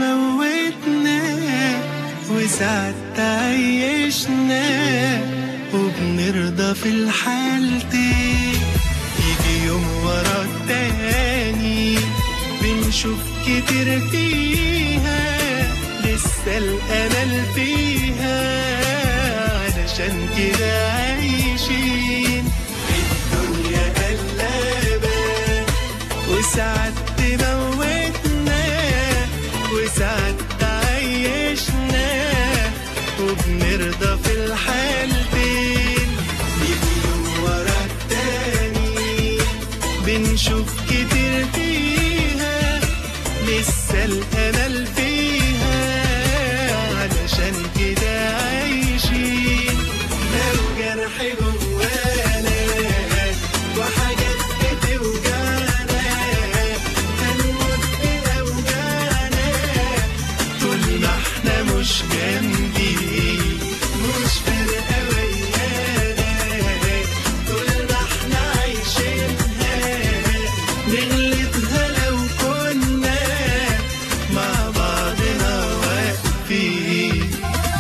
تموتنا وساعات تعيشنا وبنرضى في الحالتين يجي يوم ورا التاني بنشوف كتير فيها لسه الأمل فيها علشان كده عايشين الدنيا قلابة وساعات تموتنا وساعات تعيشنا وبنرضى في الحالتين يجي يوم ورا التاني بنشوف كتير فيها لسه الأمل فيها علشان كده عايشين لو جرح جوانا وحاجات بتوجعنا هنموت بأوجاعنا طول ما احنا مش جنبي مش فارقة ويانا طول ما احنا عايشينها نغلبها لو كنا مع بعضنا واقفين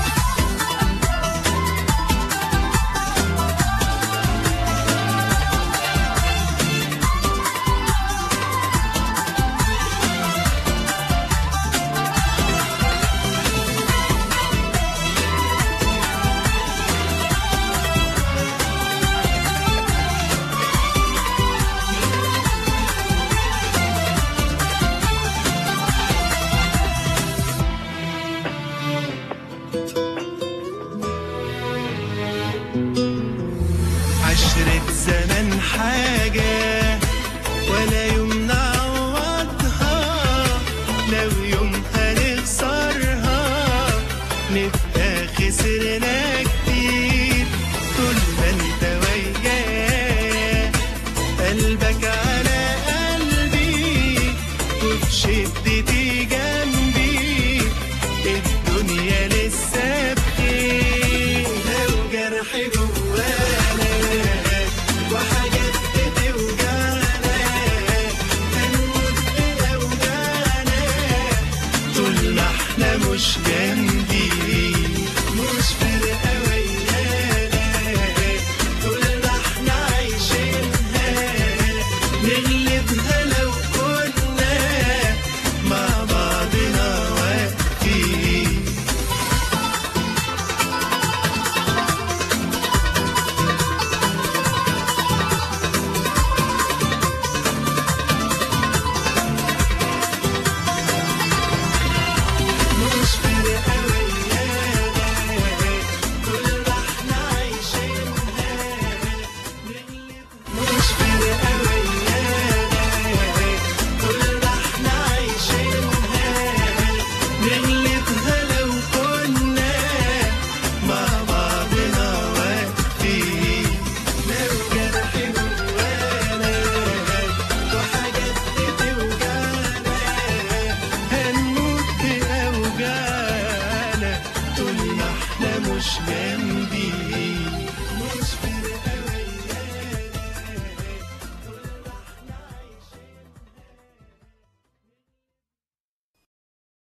عشرة زمن حاجة ولا يوم نعوضها لو يوم هنخسرها نبقى خسرنا كتير طول ما انت ويايا قلبك على قلبي وفي شدتي جنبي الدنيا لسه بخير لو جرح جوانا وحاجات بتوجعنا هنموت بأوجاعنا طول ما احنا مش جنبي مش فارقة ويانا طول ما احنا عايشينها نغلبها لو كنا مع بعضنا واقفين مش فارقة ويانا طول ما احنا عايشينها مش فارقة ويانا طول ما احنا عايشينها نغلبها لو كنا مع بعضنا واقفين لو جرح جوانا وحاجات بتوجعنا هنموت بأوجاعنا طول ما احنا مش جاي